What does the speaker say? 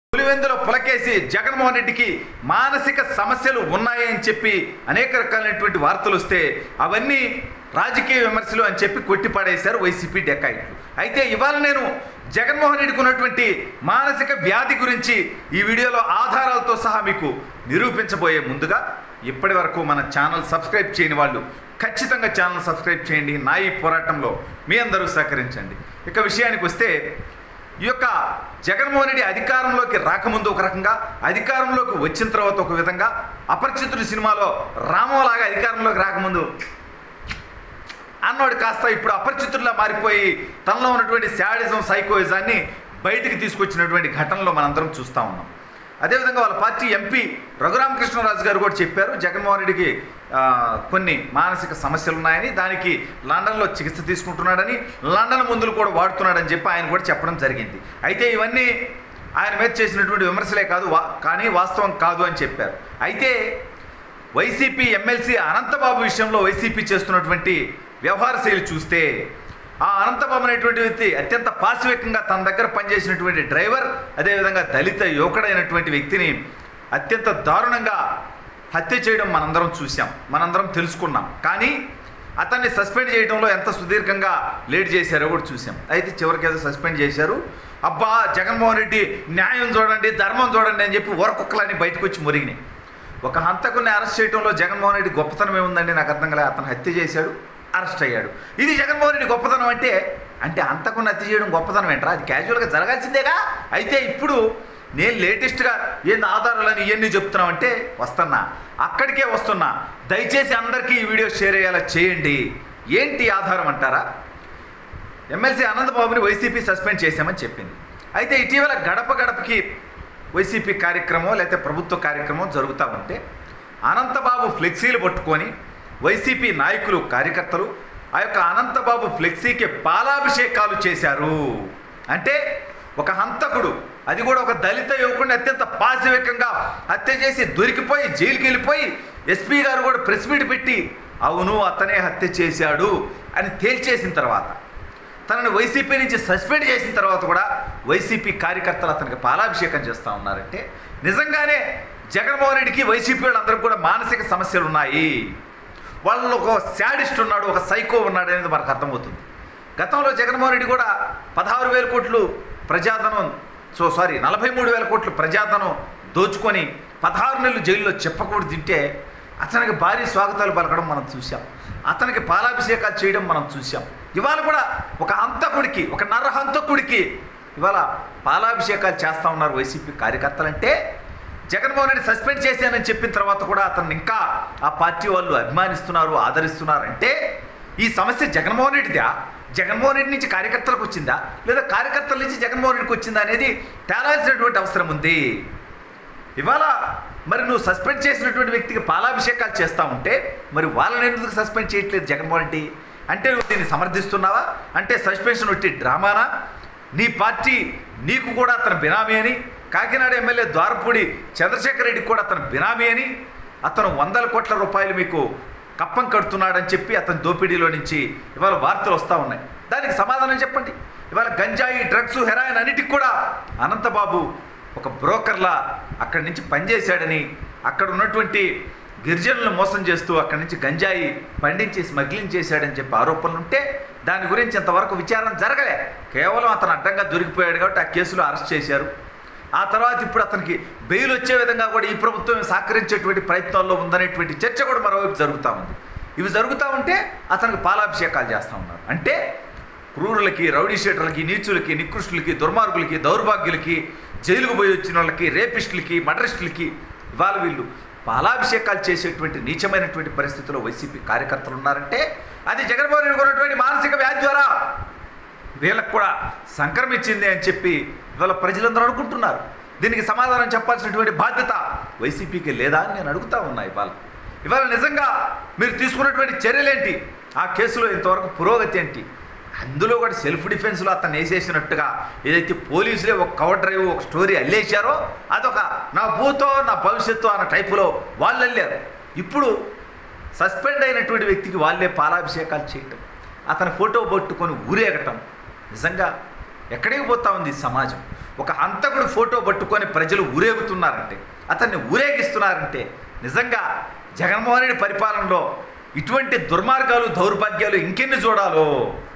పులివెందులో పులకేసి జగన్మోహన్ రెడ్డికి మానసిక సమస్యలు ఉన్నాయని చెప్పి అనేక రకాలైనటువంటి వార్తలు వస్తే అవన్నీ రాజకీయ విమర్శలు అని చెప్పి కొట్టిపడేశారు వైసీపీ డెకాయిట్లు అయితే ఇవాళ నేను జగన్మోహన్ రెడ్డికి ఉన్నటువంటి మానసిక వ్యాధి గురించి ఈ వీడియోలో ఆధారాలతో సహా మీకు నిరూపించబోయే ముందుగా ఇప్పటి వరకు మన ఛానల్ సబ్స్క్రైబ్ చేయని వాళ్ళు ఖచ్చితంగా ఛానల్ సబ్స్క్రైబ్ చేయండి నా ఈ పోరాటంలో మీ అందరూ సహకరించండి ఇక విషయానికి వస్తే ఈ యొక్క జగన్మోహన్ రెడ్డి అధికారంలోకి రాకముందు ఒక రకంగా అధికారంలోకి వచ్చిన తర్వాత ఒక విధంగా అపరిచితుడు సినిమాలో రామోలాగా అధికారంలోకి రాకముందు అన్నోడు కాస్త ఇప్పుడు అపరిచితుల్లా మారిపోయి తనలో ఉన్నటువంటి శాడిజం సైకోయిజాన్ని బయటికి తీసుకొచ్చినటువంటి ఘటనలో మనందరం చూస్తూ ఉన్నాం అదేవిధంగా వాళ్ళ పార్టీ ఎంపీ రఘురామకృష్ణరాజు గారు కూడా చెప్పారు జగన్మోహన్ రెడ్డికి ఆ, కొన్ని మానసిక సమస్యలు ఉన్నాయని దానికి లండన్లో చికిత్స తీసుకుంటున్నాడని లండన్ మందులు కూడా వాడుతున్నాడని చెప్పి ఆయన కూడా చెప్పడం జరిగింది అయితే ఇవన్నీ ఆయన మీద చేసినటువంటి విమర్శలే కాదు వా కానీ వాస్తవం కాదు అని చెప్పారు అయితే వైసీపీ ఎమ్మెల్సీ అనంతబాబు విషయంలో వైసీపీ చేస్తున్నటువంటి వ్యవహార శైలి చూస్తే ఆ అనంతబాబు అనేటువంటి వ్యక్తి అత్యంత పాశవికంగా తన దగ్గర పనిచేసినటువంటి డ్రైవర్ అదేవిధంగా దళిత యువకుడైనటువంటి వ్యక్తిని అత్యంత దారుణంగా హత్య చేయడం మనందరం చూసాం మనందరం తెలుసుకున్నాం కానీ అతన్ని సస్పెండ్ చేయడంలో ఎంత సుదీర్ఘంగా లేట్ చేశారో కూడా చూసాం అయితే చివరికి ఏదో సస్పెండ్ చేశారు అబ్బా జగన్మోహన్ రెడ్డి న్యాయం చూడండి ధర్మం చూడండి అని చెప్పి వరకుక్కలని బయటకు వచ్చి మురిగినాయి ఒక హంతకుని అరెస్ట్ చేయడంలో జగన్మోహన్ రెడ్డి గొప్పతనం ఏముందండి నాకు అర్థం కాలే అతను హత్య చేశాడు అరెస్ట్ అయ్యాడు ఇది జగన్మోహన్ రెడ్డి గొప్పతనం అంటే అంటే హంతకుని హత్య చేయడం గొప్పతనం ఏంట్రా అది క్యాజువల్గా జరగాల్సిందేగా అయితే ఇప్పుడు నేను లేటెస్ట్గా ఏంది ఆధారాలని ఇవన్నీ చెప్తున్నామంటే వస్తున్నా అక్కడికే వస్తున్నా దయచేసి అందరికీ ఈ వీడియో షేర్ అయ్యేలా చేయండి ఏంటి ఆధారం అంటారా ఎమ్మెల్సీ అనంతబాబుని వైసీపీ సస్పెండ్ చేశామని చెప్పింది అయితే ఇటీవల గడప గడపకి వైసీపీ కార్యక్రమం లేకపోతే ప్రభుత్వ కార్యక్రమం జరుగుతూ ఉంటే అనంతబాబు ఫ్లెక్సీలు పట్టుకొని వైసీపీ నాయకులు కార్యకర్తలు ఆ యొక్క అనంతబాబు ఫ్లెక్సీకి పాలాభిషేకాలు చేశారు అంటే ఒక హంతకుడు అది కూడా ఒక దళిత యువకుడిని అత్యంత పాశవికంగా హత్య చేసి దొరికిపోయి జైలుకి వెళ్ళిపోయి ఎస్పీ గారు కూడా ప్రెస్ మీట్ పెట్టి అవును అతనే హత్య చేశాడు అని తేల్చేసిన తర్వాత తనని వైసీపీ నుంచి సస్పెండ్ చేసిన తర్వాత కూడా వైసీపీ కార్యకర్తలు అతనికి పాలాభిషేకం చేస్తూ ఉన్నారంటే నిజంగానే జగన్మోహన్ రెడ్డికి వైసీపీ వాళ్ళందరికీ కూడా మానసిక సమస్యలు ఉన్నాయి వాళ్ళు ఒక శాడిస్ట్ ఉన్నాడు ఒక సైకో ఉన్నాడు అనేది మనకు అర్థమవుతుంది గతంలో జగన్మోహన్ రెడ్డి కూడా పదహారు వేల కోట్లు ప్రజాధనం సో సారీ నలభై మూడు వేల కోట్లు ప్రజాధనం దోచుకొని పదహారు నెలలు జైల్లో చెప్పకూడదు తింటే అతనికి భారీ స్వాగతాలు పలకడం మనం చూసాం అతనికి పాలాభిషేకాలు చేయడం మనం చూసాం ఇవాళ కూడా ఒక హంతకుడికి ఒక నరహంతకుడికి ఇవాళ పాలాభిషేకాలు చేస్తూ ఉన్నారు వైసీపీ కార్యకర్తలంటే జగన్మోహన్ రెడ్డి సస్పెండ్ చేశానని చెప్పిన తర్వాత కూడా అతన్ని ఇంకా ఆ పార్టీ వాళ్ళు అభిమానిస్తున్నారు ఆదరిస్తున్నారు అంటే ఈ సమస్య జగన్మోహన్ రెడ్డిదా జగన్మోహన్ రెడ్డి నుంచి కార్యకర్తలకు వచ్చిందా లేదా కార్యకర్తల నుంచి జగన్మోహన్ రెడ్డికి వచ్చిందా అనేది తేలాల్సినటువంటి అవసరం ఉంది ఇవాళ మరి నువ్వు సస్పెండ్ చేసినటువంటి వ్యక్తికి పాలాభిషేకాలు చేస్తా ఉంటే మరి వాళ్ళని ఎందుకు సస్పెండ్ చేయట్లేదు జగన్మోహన్ రెడ్డి అంటే నువ్వు దీన్ని సమర్థిస్తున్నావా అంటే సస్పెన్షన్ వచ్చి డ్రామానా నీ పార్టీ నీకు కూడా అతను బినామీ అని కాకినాడ ఎమ్మెల్యే ద్వారపూడి చంద్రశేఖర్ రెడ్డికి కూడా అతను బినామీ అని అతను వందల కోట్ల రూపాయలు మీకు కప్పం కడుతున్నాడని చెప్పి అతని దోపిడీలో నుంచి ఇవాళ వార్తలు వస్తూ ఉన్నాయి దానికి సమాధానం చెప్పండి ఇవాళ గంజాయి డ్రగ్స్ హెరాయిన్ అన్నిటికి కూడా అనంతబాబు ఒక బ్రోకర్లా అక్కడి నుంచి పనిచేశాడని అక్కడ ఉన్నటువంటి గిరిజనులను మోసం చేస్తూ అక్కడి నుంచి గంజాయి పండించి స్మగ్లింగ్ చేశాడని చెప్పి ఆరోపణలు ఉంటే దాని గురించి ఇంతవరకు విచారణ జరగలే కేవలం అతను అడ్డంగా దొరికిపోయాడు కాబట్టి ఆ కేసులో అరెస్ట్ చేశారు ఆ తర్వాత ఇప్పుడు అతనికి బెయిల్ వచ్చే విధంగా కూడా ఈ ప్రభుత్వం సహకరించేటువంటి ప్రయత్నాల్లో ఉందనేటువంటి చర్చ కూడా మరోవైపు జరుగుతూ ఉంది ఇవి జరుగుతూ ఉంటే అతనికి పాలాభిషేకాలు చేస్తూ ఉన్నారు అంటే క్రూరులకి రౌడీ షీటర్లకి నీచులకి నికృష్టులకి దుర్మార్గులకి దౌర్భాగ్యులకి జైలుకు పోయి వచ్చిన వాళ్ళకి రేపిస్టులకి మడరిస్టులకి ఇవాళ వీళ్ళు పాలాభిషేకాలు చేసేటువంటి నీచమైనటువంటి పరిస్థితిలో వైసీపీ కార్యకర్తలు ఉన్నారంటే అది జగన్మోహన్ రెడ్డి ఉన్నటువంటి మానసిక వ్యాధి ద్వారా వీళ్ళకు కూడా సంక్రమించింది అని చెప్పి ఇవాళ ప్రజలందరూ అనుకుంటున్నారు దీనికి సమాధానం చెప్పాల్సినటువంటి బాధ్యత వైసీపీకి లేదా అని నేను అడుగుతా ఉన్నా ఇవాళ ఇవాళ నిజంగా మీరు తీసుకున్నటువంటి చర్యలేంటి ఆ కేసులో ఇంతవరకు పురోగతి ఏంటి అందులో కూడా సెల్ఫ్ డిఫెన్స్లో అతను వేసేసినట్టుగా ఏదైతే పోలీసులే ఒక కవర్ డ్రైవ్ ఒక స్టోరీ అల్లేశారో అదొక నా భూతో నా భవిష్యత్తు అన్న టైపులో వాళ్ళు అల్లారు ఇప్పుడు సస్పెండ్ అయినటువంటి వ్యక్తికి వాళ్ళే పాలాభిషేకాలు చేయటం అతని ఫోటో పట్టుకొని ఊరేగటం నిజంగా ఎక్కడికి పోతా ఉంది ఈ సమాజం ఒక హంతకుడు ఫోటో పట్టుకొని ప్రజలు ఊరేగుతున్నారంటే అతన్ని ఊరేగిస్తున్నారంటే నిజంగా జగన్మోహన్ రెడ్డి పరిపాలనలో ఇటువంటి దుర్మార్గాలు దౌర్భాగ్యాలు ఇంకెన్ని చూడాలో